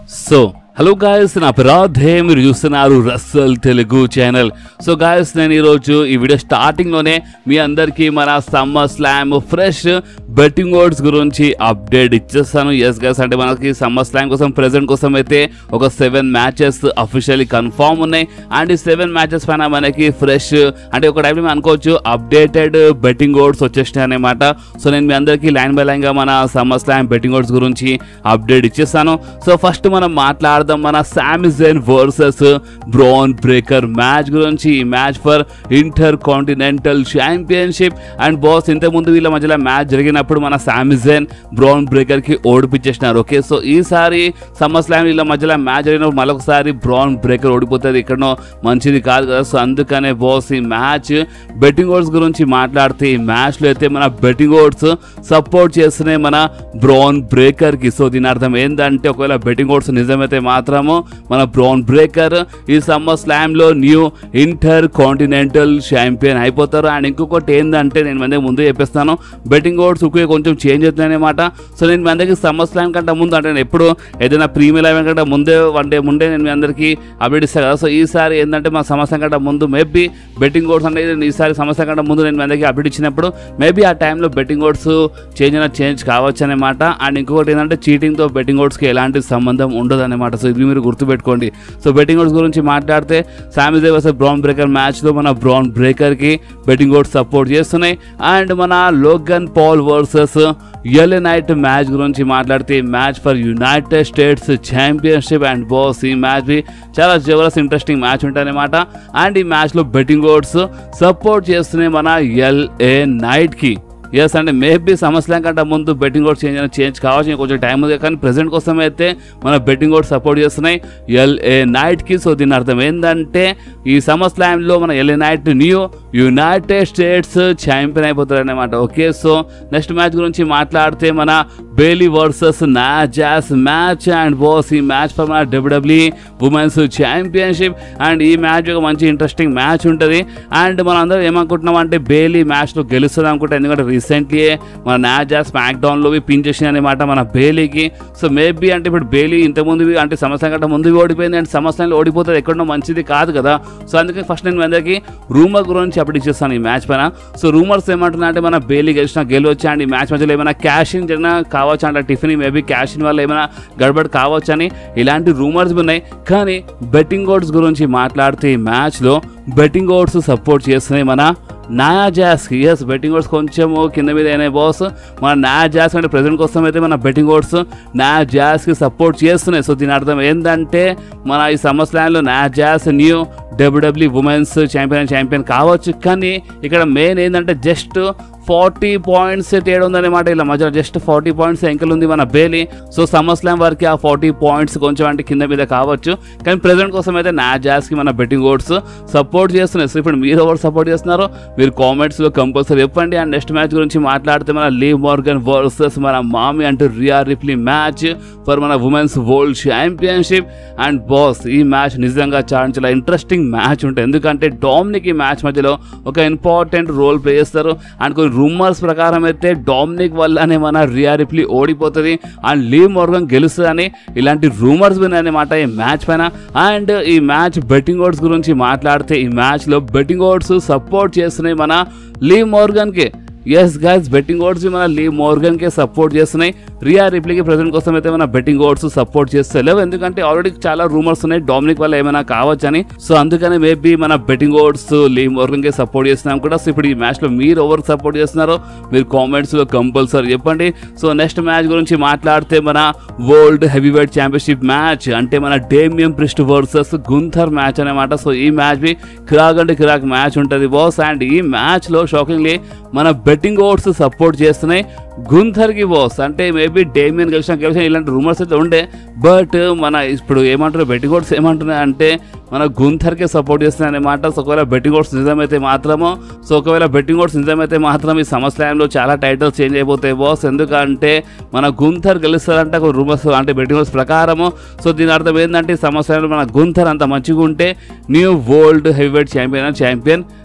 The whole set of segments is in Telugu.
సో హలో గాయస్ నా అపరాధే మీరు చూస్తున్నారు Russell Telugu channel so guys నేను ఈరోజు ఈ వీడియో స్టార్టింగ్లోనే మీ అందరికీ మన summer SummerSlam fresh betting odds గురించి అప్డేట్ ఇచ్చేస్తాను ఎస్ గాయస్ అంటే మనకి సమ్మర్ స్లామ్ కోసం ప్రెజెంట్ కోసం అయితే ఒక సెవెన్ మ్యాచెస్ అఫీషియల్లీ కన్ఫామ్ ఉన్నాయి అండ్ ఈ సెవెన్ మ్యాచెస్ పైన మనకి ఫ్రెష్ అంటే ఒక టైంలో మనం అనుకోవచ్చు అప్డేటెడ్ బెట్టింగ్ ఓడ్స్ వచ్చేసినాయి అనమాట సో నేను మీ అందరికీ లైన్ బై లైన్గా మన సమ్మర్ స్లామ్ బెట్టింగ్ ఓడ్స్ గురించి అప్డేట్ ఇచ్చేస్తాను సో ఫస్ట్ మనం మాట్లాడదాం మన Sami Zayn versus Bron Breakker match గురించి ఈ match for intercontinental championship and boss ఇంతకుముందు వీళ్ళ మధ్యలో మ్యాచ్ జరిగినప్పుడు మన శామిజన్ బ్రౌన్ బ్రేకర్ కి ఓడిపించేసినారు ఓకే సో ఈసారి సమ్మర్ స్లామ్ వీళ్ళ మధ్యలో మ్యాచ్ జరిగినప్పుడు మరొకసారి బ్రౌన్ బ్రేకర్ ఓడిపోతుంది ఇక్కడనో మంచిది కాదు కదా సో అందుకనే బాస్ ఈ మ్యాచ్ బెట్టింగ్ ఓడ్స్ గురించి మాట్లాడితే ఈ మ్యాచ్లో అయితే మన బెట్టింగ్ ఓడ్స్ సపోర్ట్ చేస్తున్నాయి మన బ్రౌన్ బ్రేకర్ కి సో దీని అర్థం ఏంటంటే ఒకవేళ బెట్టింగ్ ఓడ్స్ నిజమైతే మాత్రము మన బ్రౌన్ బ్రేకర్ ఈ సమ్మర్ స్లామ్ లో న్యూ ఇంటర్ కాంటినెంటల్ ఛాంపియన్ అయిపోతారు అండ్ ఇంకొకటి ఏంటంటే నేను మంది ముందు చెప్పేస్తాను బెట్టింగ్ ఓడ్స్ ఎక్కువ కొంచెం చేంజ్ అవుతుంది అనమాట సో నేను మీ అందరికీ సమ్మర్ స్లామ్ కంటే ముందు అంటే నేను ఎప్పుడు ఏదైనా ప్రీమియర్ లెవెన్ కంటే ముందే వన్ డే ముందే నేను మీ అందరికీ అప్డేట్ ఇస్తాను కదా సో ఈసారి ఏంటంటే మా సమస్య కంటే ముందు మేబీ బెట్టింగ్ ఓడ్స్ అనేది నేను ఈసారి సమస్య కంటే ముందు నేను మీ అందరికీ అప్డేట్ ఇచ్చినప్పుడు మేబీ ఆ టైంలో బెట్టింగ్ ఓడ్స్ చేంజ్ అయినా చేంజ్ కావచ్చు అనమాట అండ్ ఇంకొకటి ఏంటంటే చీటింగ్తో బెట్టింగ్ ఓడ్స్కి ఎలాంటి సంబంధం ఉండదు అనమాట సో ఇది మీరు గుర్తుపెట్టుకోండి సో బెట్టింగ్ ఓడ్స్ గురించి మాట్లాడితే సామిదే వర్సెస్ బ్రౌన్ బ్రేకర్ మ్యాచ్లో మన బ్రౌన్ బ్రేకర్కి బెట్టింగ్ ఓడ్స్ సపోర్ట్ చేస్తున్నాయి అండ్ మన Logan Paul versus L Knight match గురించి మాట్లాడితే match for United States championship and boss ఈ మ్యాచ్ బి చాలా జబర్దస్త్ ఇంట్రెస్టింగ్ మ్యాచ్ ఉంటుందన్నమాట అండ్ ఈ మ్యాచ్లో బెట్టింగ్ ఓడ్స్ సపోర్ట్ చేస్తున్నాయి మన ఎల్ఏ నైట్కి ఎస్ అంటే మేబీ సమస్యల కంటే ముందు బెట్టింగ్ కోడ్ చేంజ్ అయినా చేంజ్ కావచ్చు ఇంకా కొంచెం టైం ఉంది కానీ ప్రెసెంట్ కోసం అయితే మన బెట్టింగ్ కోడ్ సపోర్ట్ చేస్తున్నాయి ఎల్ఏ నైట్కి సో దీని అర్థం ఏంటంటే ఈ సమ్మర్ స్లామ్లో మన LA Knight new United States champion అయిపోతారు అనమాట ఓకే సో నెక్స్ట్ మ్యాచ్ గురించి మాట్లాడితే మన Bayley versus Nia Jax match and boss ఈ మ్యాచ్ ఫర్ మన డబ్ల్యూడబ్ల్యూ ఉమెన్స్ ఛాంపియన్షిప్ అండ్ ఈ మ్యాచ్ ఒక మంచి ఇంట్రెస్టింగ్ మ్యాచ్ ఉంటుంది అండ్ మనం అందరం ఏమనుకుంటున్నాం అంటే బేలీ మ్యాచ్లో గెలుస్తుంది అనుకుంటే ఎందుకంటే రీసెంట్లీ మన నాజా స్మాక్ డౌన్లో పిన్ చేసింది అనమాట మన బేలీకి సో మేబీ అంటే ఇప్పుడు బేలీ ఇంతకుముందు అంటే సంవత్సరం కంటే ముందు ఓడిపోయింది అండ్ సంవత్సరంలో ఓడిపోతుంది ఎక్కడో మంచిది కాదు కదా సో అందుకే ఫస్ట్ నేను మీ అందరికీ రూమర్ గురించి అప్పుడు ఇచ్చేస్తాను ఈ మ్యాచ్ పైన సో రూమర్స్ ఏమంటున్నా అంటే మన బేలీ గెలిచిన గెలవచ్చు అండ్ ఈ మ్యాచ్ మధ్యలో ఏమైనా క్యాషింగ్ జరిగినా కావచ్చు అంటే టిఫిన్ మేబీ క్యాషింగ్ వల్ల ఏమైనా గడబడి కావచ్చు అని ఇలాంటి రూమర్స్ ఉన్నాయి కానీ బెట్టింగ్ ఓడ్స్ గురించి మాట్లాడితే ఈ మ్యాచ్లో బెట్టింగ్ ఓడ్స్ సపోర్ట్ చేస్తున్నాయి మన నయా జాస్కి ఎస్ బెట్టింగ్ ఓడ్స్ కొంచెము కింద మీద అయినాయి బాస్ మన నయా జాస్ అంటే ప్రజెంట్ కోసం అయితే మన బెట్టింగ్ ఓడ్స్ నయా జాస్కి సపోర్ట్ చేస్తున్నాయి సో దీని అర్థం ఏంటంటే మన ఈ సమ్మర్ స్లాన్లో నయా జాస్ new WWE women's champion champion కావచ్చు కానీ ఇక్కడ మెయిన్ ఏంటంటే జస్ట్ ఫార్టీ పాయింట్స్ తేడా ఉందన్నమాట ఇలా మధ్యలో జస్ట్ ఫార్టీ పాయింట్స్ ఎంకలు ఉంది మన బేలీ సో సమ్మర్ స్లామ్ వరకు ఆ ఫార్టీ పాయింట్స్ కొంచెం అంటే కింద మీద కావచ్చు కానీ ప్రెసెంట్ కోసం అయితే నా జాస్కి మన బెట్టింగ్ ఓట్స్ సపోర్ట్ చేస్తున్నాయి సో ఇప్పుడు మీరు ఎవరు సపోర్ట్ చేస్తున్నారో మీరు కామెంట్స్లో కంపల్సరీ చెప్పండి అండ్ నెక్స్ట్ మ్యాచ్ గురించి మాట్లాడితే మన లీ మార్గన్ వర్సెస్ మన మామి అంటూ రియా రిప్లీ మ్యాచ్ ఫర్ మన women's world championship and boss ఈ మ్యాచ్ నిజంగా చాలా చాలా ఇంట్రెస్టింగ్ మ్యాచ్ ఉంటుంది ఎందుకంటే డామినిక్ ఈ మ్యాచ్ మధ్యలో ఒక ఇంపార్టెంట్ రోల్ ప్లే చేస్తారు అండ్ కొన్ని రూమర్స్ ప్రకారం అయితే డామినిక్ వల్లనే మన రియా రిప్లీ ఓడిపోతుంది అండ్ లీ మోర్గన్ గెలుస్తుందని ఇలాంటి రూమర్స్ విన్నాయన్నమాట ఈ మ్యాచ్ పైన అండ్ ఈ మ్యాచ్ బెట్టింగ్ ఓడ్స్ గురించి మాట్లాడితే ఈ మ్యాచ్లో బెట్టింగ్ ఓడ్స్ సపోర్ట్ చేస్తున్నాయి మన లీ మోర్గన్కి ఎస్ గైస్ బెట్టింగ్ ఓడ్స్ మన లీ మోర్గన్ కే సపోర్ట్ చేస్తున్నాయి రియా రిప్లీకి ప్రజెంట్ కోసం అయితే మన బెట్టింగ్ ఓడ్స్ సపోర్ట్ చేస్తలేవు ఎందుకంటే ఆల్రెడీ చాలా రూమర్స్ ఉన్నాయి డామినిక్ వల్ల ఏమైనా కావచ్చని సో అందుకని మేబీ మన బెట్టింగ్ ఓడ్స్ లీ మోర్గన్ కే సపోర్ట్ చేస్తున్నాం కూడా సో ఇప్పుడు ఈ మ్యాచ్ లో మీరు ఎవరికి సపోర్ట్ చేస్తున్నారో మీరు కామెంట్స్ లో కంపల్సరీ చెప్పండి సో నెక్స్ట్ మ్యాచ్ గురించి మాట్లాడితే మన world heavyweight championship match అంటే మన Damian Priest versus Gunther match అనమాట సో ఈ మ్యాచ్ బి కిరాక్ అంటే కిరాక్ మ్యాచ్ ఉంటుంది బాస్ అండ్ ఈ మ్యాచ్ లో షాకింగ్లీ మన బెట్టింగ్ ఓట్స్ సపోర్ట్ చేస్తున్నాయి గుంథర్కి బాస్ అంటే మేబీ డేమియన్ గెలిచిన గెలిచిన ఇలాంటి రూమర్స్ అయితే ఉండే బట్ మన ఇప్పుడు ఏమంటారు బెట్టింగ్ ఓట్స్ ఏమంటున్నాయి అంటే మన గుంథర్కే సపోర్ట్ చేస్తున్నాయి అనమాట సో ఒకవేళ బెట్టింగ్ ఓట్స్ నిజమైతే మాత్రము సో ఒకవేళ బెట్టింగ్ ఓట్స్ నిజమైతే మాత్రం ఈ సమస్యలో చాలా టైటిల్స్ చేంజ్ అయిపోతాయి బాస్ ఎందుకంటే మన గుంథర్ గెలుస్తారంటే ఒక రూమర్స్ అంటే బెట్టింగ్ ఓట్స్ ప్రకారము సో దీని అర్థం ఏంటంటే ఈ సమస్యలో మన గుంథర్ అంత మంచిగా ఉంటే new world heavyweight champion champion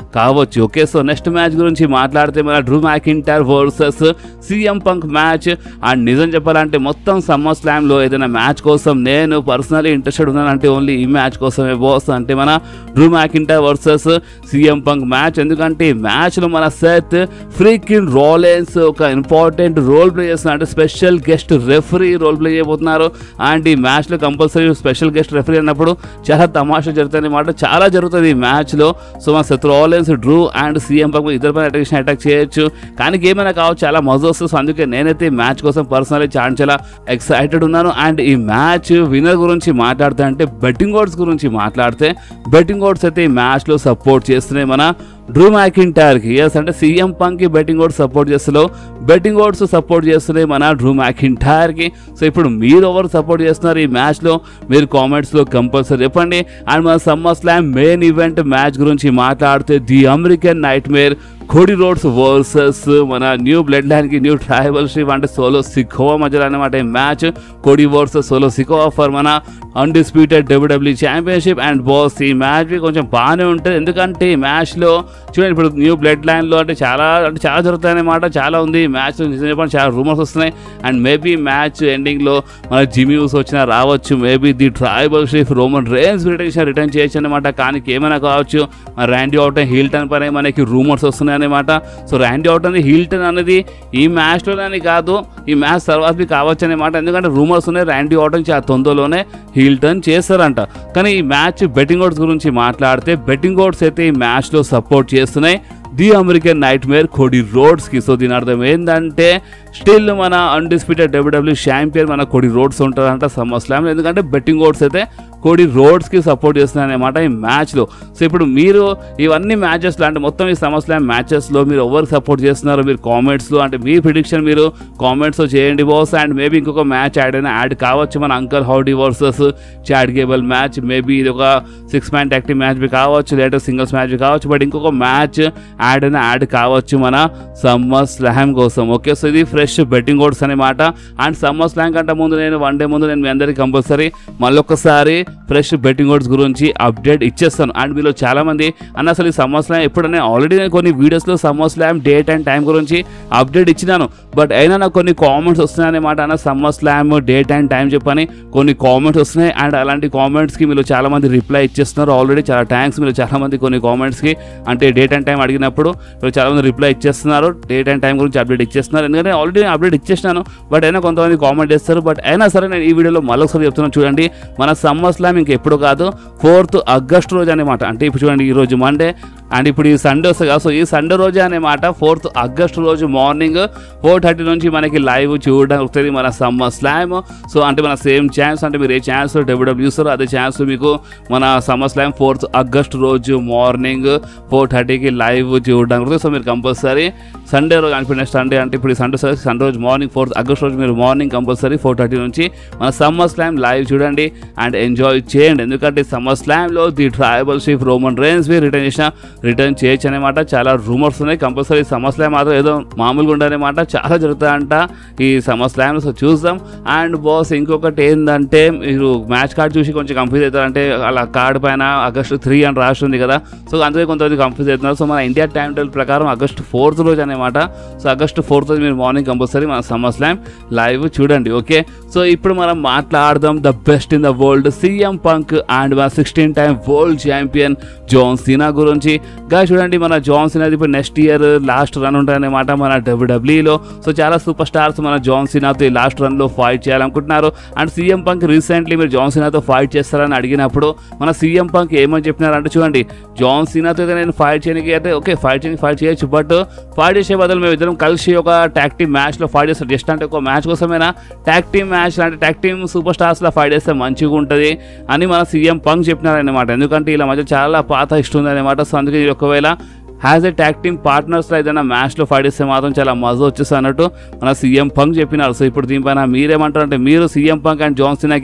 కావచ్చు ఓకే సో నెక్స్ట్ మ్యాచ్ గురించి మాట్లాడితే మన Drew McIntyre versus CM Punk match and నిజం చెప్పాలంటే మొత్తం సమ్మర్ స్లామ్లో ఏదైనా మ్యాచ్ కోసం నేను పర్సనలీ ఇంట్రెస్టెడ్ ఉన్నానంటే ఓన్లీ ఈ మ్యాచ్ కోసమే బాస్ అంటే మన Drew McIntyre versus CM Punk match ఎందుకంటే ఈ మ్యాచ్లో మన సెత్ ఫ్రీకిన్ రోలెన్స్ ఒక ఇంపార్టెంట్ రోల్ ప్లే చేస్తున్నారు అంటే special guest referee role play చేయబోతున్నారు అండ్ ఈ మ్యాచ్లో కంపల్సరీ స్పెషల్ గెస్ట్ రెఫరీ అన్నప్పుడు చాలా తమాషా జరుగుతుంది అన్నమాట చాలా జరుగుతుంది ఈ మ్యాచ్లో సో మన Seth Rollins Drew and CM Punk ఇద్దరు పైన అటాక్ అటాక్ చేయొచ్చు కానీ ఏమైనా కావచ్చు చాలా మజా వస్తుంది సో అందుకే నేనైతే ఈ మ్యాచ్ కోసం పర్సనలీ చాలా చాలా ఎక్సైటెడ్ ఉన్నాను అండ్ ఈ మ్యాచ్ విన్నర్ గురించి మాట్లాడితే అంటే బెట్టింగ్ ఓడ్స్ గురించి మాట్లాడితే బెట్టింగ్ ఓడ్స్ అయితే ఈ మ్యాచ్లో సపోర్ట్ చేస్తున్నాయి మన డ్రూ మ్యాకింటార్కి ఎస్ అంటే సీఎం పంక్కి బెట్టింగ్ ఓడ్స్ సపోర్ట్ చేస్తున్నావు బెట్టింగ్ ఓడ్స్ సపోర్ట్ చేస్తున్నాయి మన డ్రూ మ్యాకింటార్కి సో ఇప్పుడు మీరు ఎవరు సపోర్ట్ చేస్తున్నారు ఈ మ్యాచ్లో మీరు కామెంట్స్లో కంపల్సరీ చెప్పండి అండ్ మన summer SummerSlam main event match గురించి మాట్లాడితే the American nightmare Cody Rhodes versus మన న్యూ బ్లడ్ లైన్కి న్యూ ట్రైబల్షిప్ అంటే సోలో సిఖోవా మధ్యలో అనమాట ఈ match Cody versus Solo Sikoa for మన undisputed WWE championship and boss ఈ మ్యాచ్ కొంచెం బాగానే ఉంటుంది ఎందుకంటే ఈ మ్యాచ్లో చూడండి ఇప్పుడు న్యూ బ్లడ్ లైన్లో అంటే చాలా అంటే చాలా జరుగుతాయి అన్నమాట చాలా ఉంది ఈ మ్యాచ్ నిజం చెప్పండి చాలా రూమర్స్ వస్తున్నాయి అండ్ మేబీ మ్యాచ్ ఎండింగ్లో మన జిమ్యూస్ వచ్చినా రావచ్చు maybe the tribal షీఫ్ Roman Reigns return return చేయొచ్చు అనమాట కానీ ఏమైనా కావచ్చు మన ర్యాండీ అవుటన్ హీల్టన్ పైన మనకి రూమర్స్ వస్తున్నాయి అనమాట సో ర్యాండీ అవుటన్ హీల్టన్ అనేది ఈ మ్యాచ్లోనే కాదు ఈ మ్యాచ్ తర్వాత బి కావచ్చు అనమాట ఎందుకంటే రూమర్స్ ఉన్నాయి ర్యాండీ అవుటన్ చాలా తొందరలోనే హీల్టన్ చేస్తారంట కానీ ఈ మ్యాచ్ బెట్టింగ్ ఓట్స్ గురించి మాట్లాడితే బెట్టింగ్ ఓట్స్ అయితే ఈ మ్యాచ్లో సపోర్ట్ చేస్తున్నాయి ది అమెరికన్ నైట్ మేర్ కోడి రోడ్స్కి సో దీని అర్థం ఏంటంటే స్టిల్ మన అన్డిస్ప్యూటెడ్ డబ్ల్యూడబ్ల్యూ ఛాంపియన్ మన కోడి రోడ్స్ ఉంటారంట సమ్మర్ స్లామ్ ఎందుకంటే బెట్టింగ్ ఓట్స్ అయితే కోడి రోడ్స్కి సపోర్ట్ చేస్తున్నాయి అనమాట ఈ మ్యాచ్లో సో ఇప్పుడు మీరు ఇవన్నీ మ్యాచెస్లో అంటే మొత్తం ఈ సమ్మర్ స్లామ్ మ్యాచెస్లో మీరు ఎవరికి సపోర్ట్ చేస్తున్నారో మీరు కామెంట్స్లో అంటే మీ ప్రిడిక్షన్ మీరు కామెంట్స్లో చేయండి బాస్ అండ్ మేబీ ఇంకొక మ్యాచ్ యాడ్ అయినా యాడ్ కావచ్చు మన Uncle Howdy versus Chad Gable match maybe ఇది ఒక six man active match B కావచ్చు లేదా సింగిల్స్ మ్యాచ్ బి కావచ్చు బట్ ఇంకొక మ్యాచ్ యాడ్ అయినా యాడ్ కావచ్చు మన సమ్మర్ స్లామ్ కోసం ఓకే సో ఇది ఫ్రెష్ బెట్టింగ్ ఓడ్స్ అనమాట అండ్ సమ్మర్ స్లామ్ కంటే ముందు నేను వన్ డే ముందు నేను మీ అందరికీ కంపల్సరీ మళ్ళొకసారి ఫ్రెష్ బెట్టింగ్ ఓడ్స్ గురించి అప్డేట్ ఇచ్చేస్తాను అండ్ మీలో చాలా మంది అన్న అసలు ఈ సమ్మర్ స్లామ్ ఎప్పుడైనా ఆల్రెడీ నేను కొన్ని వీడియోస్లో SummerSlam date and time గురించి అప్డేట్ ఇచ్చినాను బట్ అయినా నాకు కొన్ని కామెంట్స్ వస్తున్నాయి అనమాట అన్న SummerSlam date and time చెప్పని కొన్ని కామెంట్స్ వస్తున్నాయి అండ్ అలాంటి కామెంట్స్కి మీరు చాలా మంది రిప్లై ఇచ్చేస్తున్నారు ఆల్రెడీ చాలా థ్యాంక్స్ మీరు చాలా మంది కొన్ని కామెంట్స్కి అంటే డేట్ అండ్ టైం అడిగినప్పుడు మీరు చాలా మంది రిప్లై ఇచ్చేస్తున్నారు డేట్ అండ్ టైం గురించి అప్డేట్ ఇచ్చేస్తున్నారు ఎందుకంటే ఆల్రెడీ అప్డేట్ ఇచ్చేసినాను బట్ అయినా కొంతమంది కామెంట్ చేస్తారు బట్ అయినా సరే నేను ఈ వీడియోలో మళ్ళొకసారి చెప్తున్నాను చూడండి మన సమ్మర్ స్లామ్ ఇంకెప్పుడు కాదు ఫోర్త్ ఆగస్ట్ రోజు అనమాట అంటే ఇప్పుడు చూడండి ఈ రోజు మండే అండ్ ఇప్పుడు ఈ సండే వస్తుంది కదా సో ఈ సండే రోజే అనమాట ఫోర్త్ ఆగస్ట్ రోజు మార్నింగ్ ఫోర్ థర్టీ నుంచి మనకి లైవ్ చూడడానికి వస్తుంది మన సమ్మర్ స్లామ్ సో అంటే మన సేమ్ ఛాన్స్ అంటే మీరు ఏ ఛాన్స్ డబ్ల్యూడబ్ల్యూ చూస్తారో అదే ఛాన్స్ మీకు మన సమ్మర్ స్లామ్ ఫోర్త్ ఆగస్ట్ రోజు మార్నింగ్ ఫోర్ థర్టీకి లైవ్ చూడడానికి వస్తుంది సో మీరు కంపల్సరీ సండే రోజు అంటే నెక్స్ట్ సండే అంటే ఇప్పుడు సండే సండే రోజు మార్నింగ్ ఫోర్త్ ఆగస్ట్ రోజు మీరు మార్నింగ్ కంపల్సరీ ఫోర్ థర్టీ నుంచి మన సమ్మర్ స్లామ్ లైవ్ చూడండి అండ్ ఎంజాయ్ చేయండి ఎందుకంటే సమ్మర్ స్లామ్లో the tribal షీఫ్ Roman Reigns be return చేసిన రిటర్న్ చేయొచ్చు అనమాట చాలా రూమర్స్ ఉన్నాయి కంపల్సరీ సమ్మర్ స్లామ్ మాత్రం ఏదో మామూలుగా ఉండదన్నమాట చాలా జరుగుతాయంట ఈ సమ్మర్ స్లామ్ సో చూద్దాం అండ్ బాస్ ఇంకొకటి ఏంటంటే మీరు మ్యాచ్ కార్డ్ చూసి కొంచెం కన్ఫ్యూజ్ అవుతారు అంటే అలా కార్డ్ పైన ఆగస్టు త్రీ అని రాసి ఉంది కదా సో అందుకే కొంతమంది కన్ఫ్యూజ్ అవుతున్నారు సో మన ఇండియా టైం టేబుల్ ప్రకారం ఆగస్టు ఫోర్త్ రోజు అనమాట సో ఆగస్టు ఫోర్త్ రోజు మీరు మార్నింగ్ కంపల్సరీ మన సమ్మర్ స్లామ్ లైవ్ చూడండి ఓకే సో ఇప్పుడు మనం మాట్లాడదాం the best in the world CM Punk and మన sixteen time world champion John Cena గురించి గా చూడండి మన జాన్ సీనా ఇప్పుడు నెక్స్ట్ ఇయర్ లాస్ట్ రన్ ఉంటాయన్నమాట మన డబ్ల్యూడబ్ల్యూలో సో చాలా సూపర్ స్టార్స్ మన జాన్ సీనాతో ఈ లాస్ట్ రన్లో ఫైట్ చేయాలనుకుంటున్నారు అండ్ సీఎం పంక్ రీసెంట్లీ మీరు జాన్ సీనాతో ఫైట్ చేస్తారని అడిగినప్పుడు మన సీఎం పంక్ ఏమని చెప్పినారంటే చూడండి జాన్ సీనాతో అయితే నేను ఫైట్ చేయడానికి అయితే ఓకే ఫైట్ చేయడానికి ఫైట్ చేయొచ్చు బట్ ఫైట్ చేసే బదులు మేము ఇద్దరం కలిసి ఒక ట్యాక్ టీమ్ మ్యాచ్లో ఫైట్ చేస్తాం జస్ట్ అంటే ఒక మ్యాచ్ కోసమైనా ట్యాక్ టీమ్ మ్యాచ్ అంటే ట్యాక్ టీమ్ సూపర్ స్టార్స్లో ఫైట్ చేస్తే మంచిగా ఉంటుంది అని మన సీఎం పంక్ చెప్పినారనమాట ఎందుకంటే ఇలా మధ్య చాలా పాత ఇష్టం ఉంది అనమాట సో అందుకే ఇది ఒకవేళ హ్యాజ్ ఎ ట్యాక్ టీమ్ పార్ట్నర్స్లో ఏదైనా మ్యాచ్లో ఫైట్ చేస్తే మాత్రం చాలా మజా వచ్చేసి అన్నట్టు మన సీఎం పంక్ చెప్పినారు సో ఇప్పుడు దీనిపైన మీరేమంటారు అంటే మీరు సీఎం పంక్ అండ్ జాన్సన్కి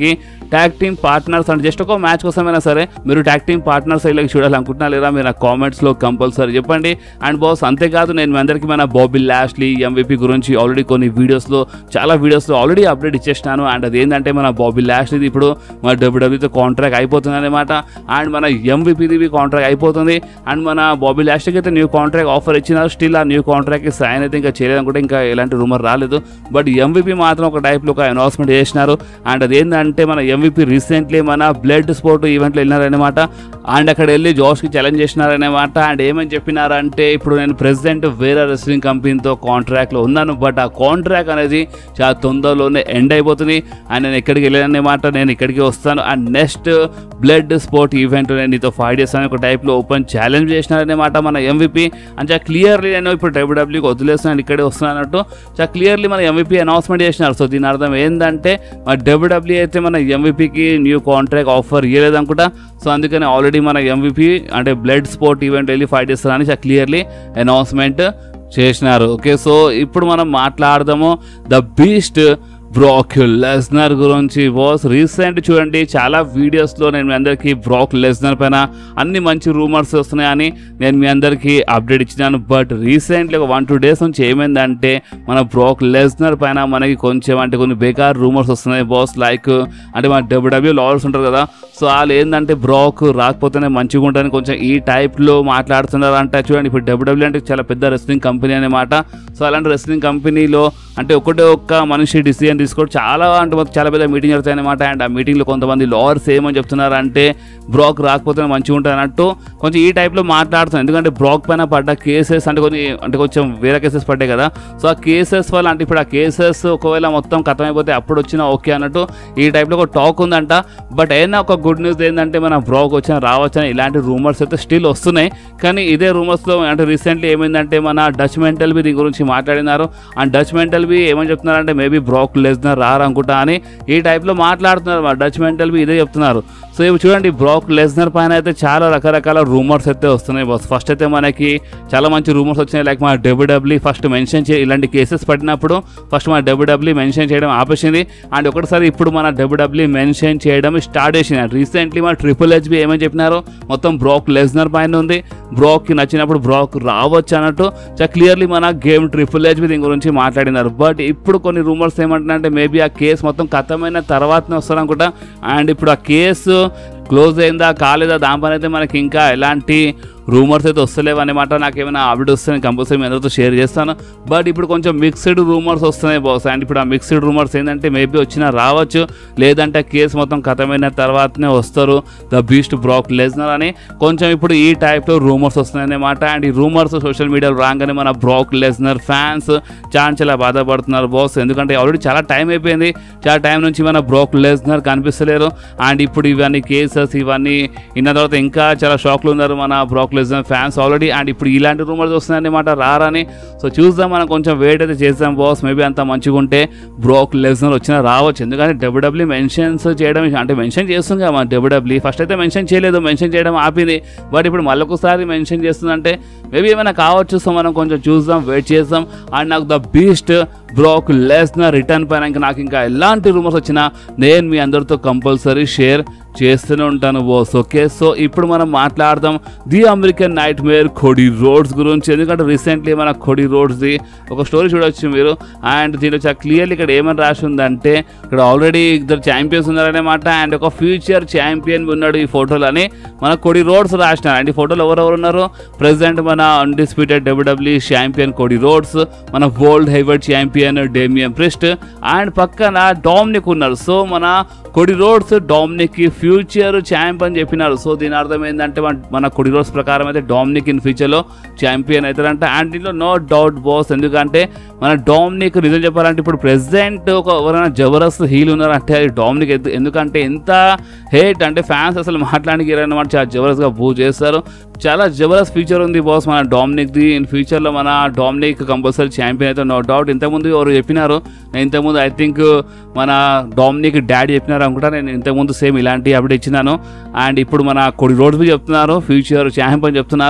ట్యాగ్ టీమ్ పార్ట్నర్స్ అంటే జస్ట్ ఒక మ్యాచ్ కోసమైనా సరే మీరు ట్యాగ్ టీమ్ పార్ట్నర్స్ ఇలా చూడాలనుకుంటున్నా లేదా మీరు నా కామెంట్స్లో కంపల్సరీ చెప్పండి అండ్ బాస్ అంతేకాదు నేను మీ అందరికీ మన బాబీ లాస్ట్లీ ఎంవిపి గురించి ఆల్రెడీ కొన్ని వీడియోస్లో చాలా వీడియోస్లో ఆల్రెడీ అప్డేట్ ఇచ్చేసినాను అండ్ అదేంటంటే మన బాబీ లాస్ట్లీది ఇప్పుడు మన డబ్ల్యూడబ్ల్యూతో కాంట్రాక్ట్ అయిపోతుంది అనమాట అండ్ మన ఎంవిపిది కాంట్రాక్ట్ అయిపోతుంది అండ్ మన బాబీ లాస్ట్కి అయితే న్యూ కాంట్రాక్ట్ ఆఫర్ ఇచ్చినారు స్టిల్ ఆ న్యూ కాంట్రాక్ట్కి సైన్ అయితే ఇంకా చేయలేదు అనుకుంటే ఇంకా ఎలాంటి రూమర్ రాలేదు బట్ ఎంవిపి మాత్రం ఒక టైప్లో ఒక అనౌన్స్మెంట్ చేసినారు అండ్ అదేంటంటే మన ఎంవిపి రీసెంట్లీ మన బ్లడ్ స్పోర్ట్ ఈవెంట్లో వెళ్ళినారనమాట అండ్ అక్కడ వెళ్ళి జోష్కి ఛాలెంజ్ చేసినారనమాట అండ్ ఏమని చెప్పినారంటే ఇప్పుడు నేను ప్రెసిడెంట్ వేరే రెస్లింగ్ కంపెనీతో కాంట్రాక్ట్లో ఉన్నాను బట్ ఆ కాంట్రాక్ట్ అనేది చాలా తొందరలోనే ఎండ్ అయిపోతుంది అండ్ నేను ఎక్కడికి వెళ్ళానమాట నేను ఇక్కడికి వస్తాను and next blood sport event నేను నీతో ఫైవ్ డేస్ అని ఒక టైప్లో ఓపెన్ ఛాలెంజ్ చేసినారనమాట మన ఎంవిపి అండ్ చాలా క్లియర్లీ నేను ఇప్పుడు డబ్ల్యూడబ్ల్యూకి వదిలేస్తున్నాను ఇక్కడే వస్తున్నానట్టు చాలా క్లియర్లీ మన ఎంవిపి అనౌన్స్మెంట్ చేసినారు సో దీని అర్థం ఏంటంటే మన డబ్ల్యూడబ్ల్యూ అయితే మన ఎంవిపికి న్యూ కాంట్రాక్ట్ ఆఫర్ ఇవ్వలేదు అనుకుంటా సో అందుకని ఆల్రెడీ మన ఎంవిపి అంటే బ్లడ్ స్పోర్ట్ ఈవెంట్ వెళ్ళి ఫైట్ చేస్తారని చాలా క్లియర్లీ అనౌన్స్మెంట్ చేసినారు ఓకే సో ఇప్పుడు మనం మాట్లాడదాము ద బీస్ట్ బ్రాక్ లెస్నర్ గురించి బాస్ రీసెంట్ చూడండి చాలా వీడియోస్లో నేను మీ అందరికీ బ్రాక్ లెస్నర్ పైన అన్ని మంచి రూమర్స్ వస్తున్నాయని నేను మీ అందరికీ అప్డేట్ ఇచ్చినాను బట్ రీసెంట్లీ ఒక వన్ టూ డేస్ నుంచి ఏమైందంటే మన బ్రాక్ లెస్నర్ పైన మనకి కొంచెం అంటే కొన్ని బేకార్ రూమర్స్ వస్తున్నాయి బాస్ లైక్ అంటే మన డబ్ల్యూడబ్ల్యూ లావర్స్ ఉంటారు కదా సో వాళ్ళు ఏంటంటే బ్రాక్ రాకపోతేనే మంచిగా ఉంటుంది కొంచెం ఈ టైప్లో మాట్లాడుతున్నారు అంటే చూడండి ఇప్పుడు డబ్ల్యూడబ్ల్యూ అంటే చాలా పెద్ద రెస్లింగ్ కంపెనీ అనమాట సో అలాంటి రెస్లింగ్ కంపెనీలో అంటే ఒకటే ఒక్క మనిషి డిసిజన్ తీసుకోవడం చాలా అంటే మాకు చాలా పెద్ద మీటింగ్ జరుగుతాయి అనమాట అండ్ ఆ మీటింగ్లో కొంతమంది లావర్స్ ఏమని చెప్తున్నారు అంటే బ్రాక్ రాకపోతే మంచిగా ఉంటుంది అన్నట్టు కొంచెం ఈ టైప్లో మాట్లాడుతున్నాం ఎందుకంటే బ్రాక్ పైన పడ్డ కేసెస్ అంటే కొన్ని అంటే కొంచెం వేరే కేసెస్ పడ్డాయి కదా సో ఆ కేసెస్ వల్ల అంటే ఇప్పుడు ఆ కేసెస్ ఒకవేళ మొత్తం ఖతం అయిపోతే అప్పుడు వచ్చినా ఓకే అన్నట్టు ఈ టైప్లో ఒక టాక్ ఉందంట బట్ అయినా ఒక గుడ్ న్యూస్ ఏంటంటే మన బ్రాక్ వచ్చిన రావచ్చని ఇలాంటి రూమర్స్ అయితే స్టిల్ వస్తున్నాయి కానీ ఇదే రూమర్స్లో అంటే రీసెంట్లీ ఏమైందంటే మన డచ్ మెంటల్ బి దీని గురించి మాట్లాడినారు అండ్ డచ్ మెంటల్ బి ఏమని చెప్తున్నారంటే మేబీ బ్రాక్ లెస్నర్ రారనుకుంటా అని ఈ టైప్లో మాట్లాడుతున్నారు మా డచ్ మెంటల్ బి ఇదే చెప్తున్నారు సో ఇవి చూడండి బ్రాక్ లెస్నర్ పైన అయితే చాలా రకరకాల రూమర్స్ అయితే వస్తున్నాయి బాస్ ఫస్ట్ అయితే మనకి చాలా మంచి రూమర్స్ వచ్చినాయి లైక్ మన డబ్ల్యూడబ్ల్యూ ఫస్ట్ మెన్షన్ చే ఇలాంటి కేసెస్ పడినప్పుడు ఫస్ట్ మన డబ్ల్యూడబ్ల్యూ మెన్షన్ చేయడం ఆపేసింది అండ్ ఒకటిసారి ఇప్పుడు మన డబ్ల్యూడబ్ల్యూ మెన్షన్ చేయడం స్టార్ట్ చేసింది రీసెంట్లీ మన ట్రిపుల్ హెచ్బి ఏమని చెప్పినారు మొత్తం బ్రాక్ లెస్నర్ పైన ఉంది బ్రాక్కి నచ్చినప్పుడు బ్రాక్ రావచ్చు అన్నట్టు చాలా క్లియర్లీ మన గేమ్ ట్రిపుల్ హెచ్బి దీని గురించి మాట్లాడినారు బట్ ఇప్పుడు కొన్ని రూమర్స్ ఏమంటున్నారంటే మేబీ ఆ కేసు మొత్తం ఖతమైన తర్వాతనే వస్తారనుకుంటా అండ్ ఇప్పుడు ఆ కేసు క్లోజ్ అయిందా కాలేదా దానిపైన అయితే మనకి ఇంకా ఎలాంటి రూమర్స్ అయితే వస్తలేవు అనమాట నాకు ఏమైనా అప్డేట్ వస్తే నేను కంపల్సరీ మీ అందరితో షేర్ చేస్తాను బట్ ఇప్పుడు కొంచెం మిక్స్డ్ రూమర్స్ వస్తున్నాయి బాస్ అండ్ ఇప్పుడు ఆ మిక్స్డ్ రూమర్స్ ఏంటంటే మేబీ వచ్చినా రావచ్చు లేదంటే కేసు మొత్తం ఖతమైన తర్వాతనే వస్తారు ద బీస్ట్ బ్రాక్ లెజ్నర్ అని కొంచెం ఇప్పుడు ఈ టైప్లో రూమర్స్ వస్తున్నాయి అనమాట అండ్ ఈ రూమర్స్ సోషల్ మీడియాలో రాగానే మన బ్రాక్ లెజ్నర్ ఫ్యాన్స్ చాలా చాలా బాధపడుతున్నారు బాస్ ఎందుకంటే ఆల్రెడీ చాలా టైం అయిపోయింది చాలా టైం నుంచి మన బ్రాక్ లెజ్నర్ కనిపిస్తలేరు అండ్ ఇప్పుడు ఇవన్నీ కేసెస్ ఇవన్నీ ఇన్న తర్వాత ఇంకా చాలా షాక్లు ఉన్నారు మన Brock Lesnar fans already and ఇప్పుడు ఇలాంటి రూమర్స్ వస్తున్నాయన్నమాట రారని సో చూద్దాం మనం కొంచెం వెయిట్ అయితే చేద్దాం బాస్ మేబీ అంత మంచిగా ఉంటే బ్రాక్ లెజ్నర్ వచ్చినా రావచ్చు ఎందుకంటే డబ్ల్యూడబ్ల్యూ మెన్షన్స్ చేయడం అంటే మెన్షన్ చేస్తుంది కదా మన డబ్ల్యూడబ్ల్యూ ఫస్ట్ అయితే మెన్షన్ చేయలేదు మెన్షన్ చేయడం ఆపింది బట్ ఇప్పుడు మళ్ళొకసారి మెన్షన్ చేస్తుందంటే మేబీ ఏమైనా కావచ్చు సో మనం కొంచెం చూద్దాం వెయిట్ చేద్దాం అండ్ నాకు the beast Brock Lesnar return పైన ఇంకా నాకు ఇంకా ఎలాంటి రూమర్స్ వచ్చినా నేను మీ అందరితో కంపల్సరీ షేర్ చేస్తూనే ఉంటాను బాస్ ఓకే సో ఇప్పుడు మనం మాట్లాడదాం the American nightmare Cody Rhodes గురించి ఎందుకంటే రీసెంట్లీ మన కొడి రోడ్స్ది ఒక స్టోరీ చూడొచ్చు మీరు అండ్ దీంట్లో చాలా క్లియర్లీ ఇక్కడ ఏమని రాసి ఉందంటే ఇక్కడ ఆల్రెడీ ఇద్దరు ఛాంపియన్స్ ఉన్నారనేమాట అండ్ ఒక ఫ్యూచర్ ఛాంపియన్ ఉన్నాడు ఈ ఫోటోలో అని మన కొడి రోడ్స్ రాసినారు అండ్ ఈ ఫోటోలో ఎవరెవరు ఉన్నారు ప్రెసిడెంట్ మన undisputed WW champion Cody Rhodes మన world heavyweight champion Damian Priest and పక్కన డామినిక్ ఉన్నారు సో మన Cody roads Dominic future champ అని చెప్పినారు సో దీని అర్థం ఏంటంటే మన- మన కొడి రోడ్స్ ప్రకారం అయితే డామినిక్ ఇన్ ఫ్యూచర్లో ఛాంపియన్ అవుతారంట అండ్ దీంట్లో నో డౌట్ బాస్ ఎందుకంటే మన డామినిక్ నిజం చెప్పాలంటే ఇప్పుడు ప్రెసిడెంట్ ఒక ఎవరైనా జబర్దస్త్ హీల్ ఉన్నారంటే అది డామినిక్ ఎందు- ఎందుకంటే ఎంత హేట్ అంటే ఫ్యాన్స్ అసలు మాట్లాడానికి అనమాట చాలా జబర్దస్త్గా బూ చేస్తారు చాలా జబర్దస్త్ ఫ్యూచర్ ఉంది బాస్ మన డామినిక్ది ఇన్ ఫ్యూచర్లో మన డామినిక్ కంపల్సరీ ఛాంపియన్ అయితే నో డౌట్ ఇంతకుముందు ఎవరు చెప్పినారు నేను ఇంతకుముందు ఐ థింక్ మన డామినిక్ డాడీ చెప్పినారు అనుకుంటా నేను ఇంతకుముందు సేమ్ ఇలాంటి అప్డేట్ ఇచ్చినాను అండ్ ఇప్పుడు మన కొడి రోడ్స్ చెప్తున్నారు ఫ్యూచర్ ఛాంపియన్ చెప్తున్నారు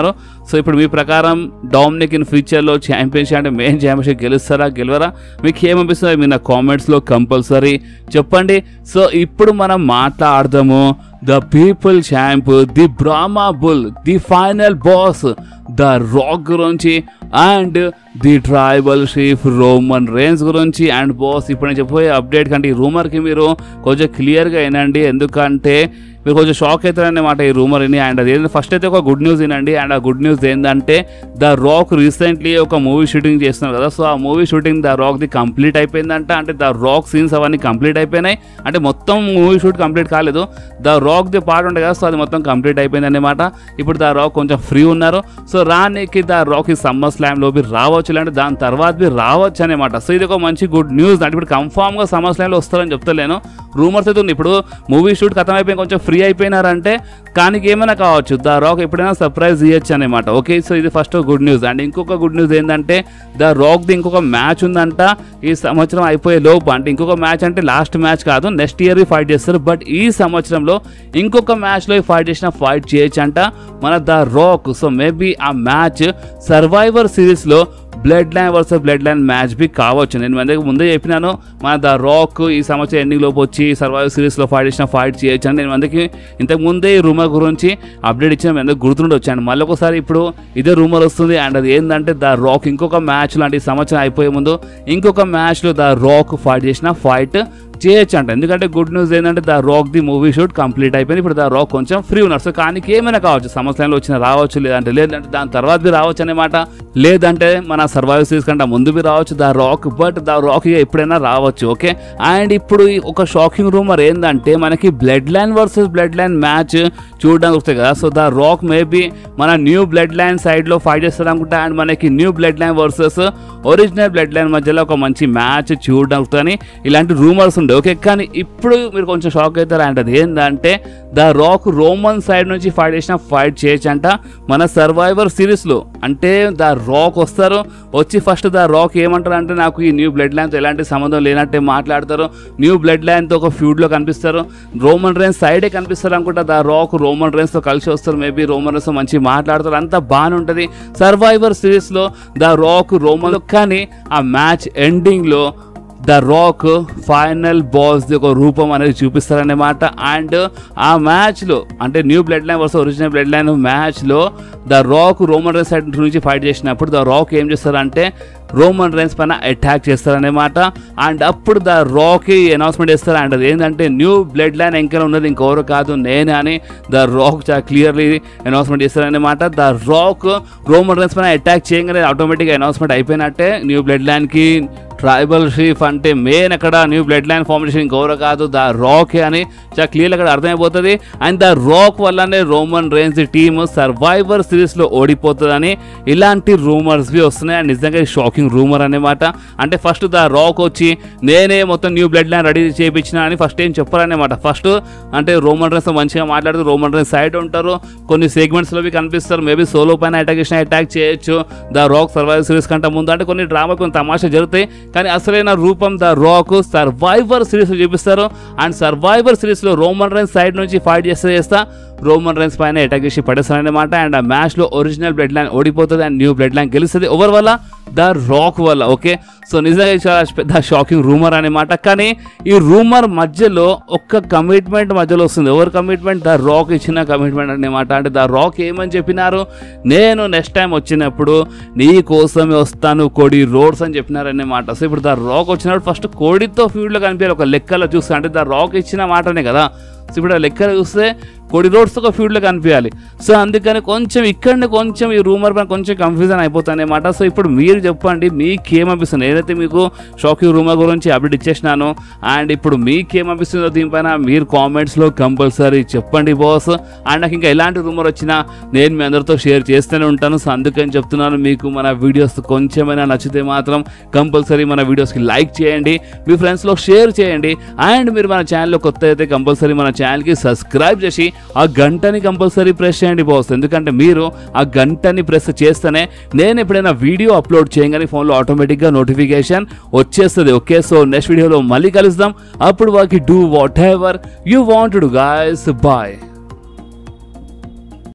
సో ఇప్పుడు మీ ప్రకారం డామినిక్ ఇన్ ఫ్యూచర్లో ఛాంపియన్షిప్ అంటే మెయిన్ ఛాంపియన్షిప్ గెలుస్తారా గెలవరా మీకు ఏమనిపిస్తుంది మీరు నా కామెంట్స్లో కంపల్సరీ చెప్పండి సో ఇప్పుడు మనం మాట్లాడదాము the people champ the Brahma bull the final boss the Rock గురించి and the tribal షీఫ్ Roman Reigns గురించి అండ్ బాస్ ఇప్పుడు నేను చెప్పబోయే అప్డేట్ కంటే ఈ రూమర్కి మీరు కొంచెం క్లియర్గా వినండి ఎందుకంటే మీరు కొంచెం షాక్ అవుతారన్నమాట ఈ రూమర్ విని అండ్ అది ఫస్ట్ అయితే ఒక గుడ్ న్యూస్ వినండి అండ్ ఆ గుడ్ న్యూస్ ఏంటంటే ద రాక్ రీసెంట్లీ ఒక మూవీ షూటింగ్ చేస్తున్నారు కదా సో ఆ మూవీ షూటింగ్ ద రాక్ ది కంప్లీట్ అయిపోయిందంట అంటే ద రాక్ సీన్స్ అవన్నీ కంప్లీట్ అయిపోయినాయి అంటే మొత్తం మూవీ షూట్ కంప్లీట్ కాలేదు ద రాక్ ది పార్ట్ ఉండే కదా సో అది మొత్తం కంప్లీట్ అయిపోయింది అనమాట ఇప్పుడు ద రాక్ కొంచెం ఫ్రీ ఉన్నారు సో రానికి ద రాక్ ఈ సమ్మర్ స్లామ్ లో మీరు రావచ్చు లేదంటే దాని తర్వాత మీరు రావచ్చు అనమాట సో ఇది ఒక మంచి గుడ్ న్యూస్ అంటే ఇప్పుడు కన్ఫామ్ గా సమ్మర్ స్లామ్ లో వస్తారని చెప్తలేను రూమర్స్ అయితే ఉంది ఇప్పుడు మూవీ షూట్ ఖతం అయిపోయి కొంచెం ఫ్రీ అయిపోయినారంటే కానీ ఏమైనా కావచ్చు ద రాక్ ఎప్పుడైనా సర్ప్రైజ్ ఇవ్వచ్చు అనమాట ఓకే సో ఇది ఫస్ట్ గుడ్ న్యూస్ అండ్ ఇంకొక గుడ్ న్యూస్ ఏంటంటే ద రాక్ ది ఇంకొక మ్యాచ్ ఉందంట ఈ సంవత్సరం అయిపోయే లోపు అంటే ఇంకొక మ్యాచ్ అంటే లాస్ట్ మ్యాచ్ కాదు నెక్స్ట్ ఇయర్ ఫైట్ చేస్తారు బట్ ఈ సంవత్సరంలో ఇంకొక మ్యాచ్లో ఫైట్ చేసిన ఫైట్ చేయొచ్చు అంట మన ద రాక్ సో మేబీ ఆ మ్యాచ్ సర్వైవర్ సిరీస్లో blood line versus blood line match B కావచ్చు నేను మన దగ్గర ముందే చెప్పినాను మన ద రాక్ ఈ సంవత్సరం ఎండింగ్ లోపు వచ్చి సర్వైవర్ సిరీస్లో ఫైట్ చేసిన ఫైట్ చేయొచ్చు అని నేను మందికి ఇంతకు ముందే ఈ రూమర్ గురించి అప్డేట్ ఇచ్చిన మీ అందరికి గుర్తుండి వచ్చాను మళ్ళీ ఒకసారి ఇప్పుడు ఇదే రూమర్ వస్తుంది అండ్ అది ఏంటంటే ద రాక్ ఇంకొక మ్యాచ్ లాంటి ఈ సంవత్సరం అయిపోయే ముందు ఇంకొక మ్యాచ్లో ద రాక్ ఫైట్ చేసిన ఫైట్ చేయొచ్చు అంట ఎందుకంటే గుడ్ న్యూస్ ఏంటంటే ద రాక్ ది మూవీ షూట్ కంప్లీట్ అయిపోయింది ఇప్పుడు ద రాక్ కొంచెం ఫ్రీ ఉన్నారు సో కానీ ఏమైనా కావచ్చు సంవత్సరంలో వచ్చిన రావచ్చు లేదంటే లేదంటే దాని తర్వాత బి రావచ్చు అనమాట లేదంటే మన సర్వైవ్ సీరీస్ కంటే ముందు బి రావచ్చు the Rock but the Rock ఇక ఎప్పుడైనా రావచ్చు ఓకే అండ్ ఇప్పుడు ఈ ఒక షాకింగ్ రూమర్ ఏంటంటే మనకి blood line versus blood line match చూడడానికి వస్తాయి కదా సో ద రాక్ మేబీ మన న్యూ బ్లడ్ లైన్ సైడ్లో ఫైట్ చేస్తారు అనుకుంటా అండ్ మనకి new blood line versus original blood line మధ్యలో ఒక మంచి మ్యాచ్ చూడడానికి వస్తుందని ఇలాంటి రూమర్స్ ఉండే ఓకే కానీ ఇప్పుడు మీరు కొంచెం షాక్ అవుతారు అండ్ అది ఏంటంటే ద రాక్ రోమన్ సైడ్ నుంచి ఫైట్ చేసిన ఫైట్ చేయొచ్చు అంట మన సర్వైవర్ సిరీస్లో అంటే ద రాక్ వస్తారు వచ్చి ఫస్ట్ ద రాక్ ఏమంటారు అంటే నాకు ఈ న్యూ బ్లడ్ లైన్తో ఎలాంటి సంబంధం లేనట్టే మాట్లాడతారు న్యూ బ్లడ్ లైన్తో ఒక ఫ్యూడ్లో కనిపిస్తారు రోమన్ రేన్స్ సైడే కనిపిస్తారు అనుకుంటా ద రాక్ రోమన్ రేన్స్తో కలిసి వస్తారు మేబీ రోమన్ రేన్స్ మంచి మాట్లాడతారు అంతా బాగానే ఉంటుంది సర్వైవర్ సిరీస్లో ద రాక్ రోమన్ కానీ ఆ మ్యాచ్ ఎండింగ్లో ద రాక్ ఫైనల్ బాస్ ఒక రూపం అనేది చూపిస్తారన్నమాట అండ్ ఆ మ్యాచ్లో అంటే new blood line versus original blood line మ్యాచ్లో the Rock Roman Reigns side నుంచి ఫైట్ చేసినప్పుడు ద రాక్ ఏం చేస్తారంటే రోమన్ రైన్స్ పైన అటాక్ చేస్తారనమాట అండ్ అప్పుడు ద రాక్ అనౌన్స్మెంట్ చేస్తారు అండ్ అది ఏంటంటే న్యూ బ్లడ్ లైన్ ఇంకా ఉన్నది ఇంకెవరు కాదు నేనే అని ద రాక్ చాలా క్లియర్లీ అనౌన్స్మెంట్ చేస్తారనమాట ద రాక్ రోమన్ రైన్స్ పైన అటాక్ చేయగానే ఆటోమేటిక్గా అనౌన్స్మెంట్ అయిపోయినట్టే న్యూ బ్లడ్ లైన్కి ట్రైబల్ షీఫ్ అంటే మెయిన్ అక్కడ న్యూ బ్లడ్ లైన్ ఫార్మేషన్ గౌరవ కాదు ద రాక్ అని చాలా క్లియర్ అక్కడ అర్థమైపోతుంది అండ్ ద రాక్ వల్లనే రోమన్ రేంజ్ టీమ్ సర్వైవర్ సిరీస్లో ఓడిపోతుందని ఇలాంటి రూమర్స్ బి వస్తున్నాయి అండ్ నిజంగా షాకింగ్ రూమర్ అనమాట అంటే ఫస్ట్ ద రాక్ వచ్చి నేనే మొత్తం న్యూ బ్లడ్ లైన్ రెడీ చేయించిన అని ఫస్ట్ ఏం చెప్పారనమాట ఫస్ట్ అంటే రోమన్ రేన్స్ మంచిగా మాట్లాడుతూ రోమన్ రేన్స్ సైడ్ ఉంటారు కొన్ని సెగ్మెంట్స్లో కనిపిస్తారు మేబీ సోలో పైన అటాక్ చేసిన అటాక్ చేయొచ్చు ద రాక్ సర్వైవర్ సిరీస్ కంటే ముందు అంటే కొన్ని డ్రామా కొన్ని తమాషా జరుగుతాయి కానీ అసలైన రూపం ద రాక్ సర్వైవర్ సిరీస్ చూపిస్తారు అండ్ సర్వైవర్ సిరీస్ లో రోమన్ రైన్స్ సైడ్ నుంచి ఫైట్ చేస్తే చేస్తా రోమన్ రైన్స్ పైన అటాక్ చేసి పడేస్తారనమాట అండ్ ఆ మ్యాచ్ లో ఒరిజినల్ బ్లడ్ లైన్ ఓడిపోతుంది అండ్ న్యూ బ్లడ్ లైన్ గెలుస్తుంది ఓవర్ వల్ల ద రాక్ వల్ల ఓకే సో నిజంగా ఇది చాలా పెద్ద షాకింగ్ రూమర్ అనమాట కానీ ఈ రూమర్ మధ్యలో ఒక్క కమిట్మెంట్ మధ్యలో వస్తుంది ఎవరు కమిట్మెంట్ ద రాక్ ఇచ్చిన కమిట్మెంట్ అనమాట అంటే ద రాక్ ఏమని చెప్పినారు నేను నెక్స్ట్ టైం వచ్చినప్పుడు నీ కోసమే వస్తాను కోడి రోడ్స్ అని చెప్పినారన్నమాట సో ఇప్పుడు ద రాక్ వచ్చినప్పుడు ఫస్ట్ కోడితో ఫీల్డ్లో కనిపించాలి ఒక లెక్కలో చూస్తే అంటే ద రాక్ ఇచ్చిన మాటనే కదా సో ఇప్పుడు ఆ లెక్కలు చూస్తే కోడి రోడ్స్ ఒక ఫీల్డ్లో కనిపించాలి సో అందుకని కొంచెం ఇక్కడనే కొంచెం ఈ రూమర్ పైన కొంచెం కన్ఫ్యూజన్ అయిపోతుంది అనమాట సో ఇప్పుడు మీరు చెప్పండి మీకేమనిపిస్తుంది ఏదైతే మీకు షాకింగ్ రూమర్ గురించి అప్డేట్ ఇచ్చేసినాను అండ్ ఇప్పుడు మీకేమనిపిస్తుందో దీనిపైన మీరు కామెంట్స్లో కంపల్సరీ చెప్పండి బాస్ అండ్ నాకు ఇంకా ఎలాంటి రూమర్ వచ్చినా నేను మీ అందరితో షేర్ చేస్తూనే ఉంటాను సో అందుకని చెప్తున్నాను మీకు మన వీడియోస్ కొంచెమైనా నచ్చితే మాత్రం కంపల్సరీ మన వీడియోస్కి లైక్ చేయండి మీ ఫ్రెండ్స్లో షేర్ చేయండి అండ్ మీరు మన ఛానల్లో కొత్త అయితే కంపల్సరీ మన ఛానల్కి సబ్స్క్రైబ్ చేసి ఆ గంటని కంపల్సరీ ప్రెస్ చేయండి బాస్ ఎందుకంటే మీరు ఆ గంటని ప్రెస్ చేస్తేనే నేను ఎప్పుడైనా వీడియో అప్లోడ్ చేయగానే ఫోన్లో ఆటోమేటిక్గా నోటిఫికేషన్ వచ్చేస్తుంది ఓకే సో నెక్స్ట్ వీడియోలో మళ్ళీ కలుద్దాం అప్పుడు వాకి do whatever you want do guys bye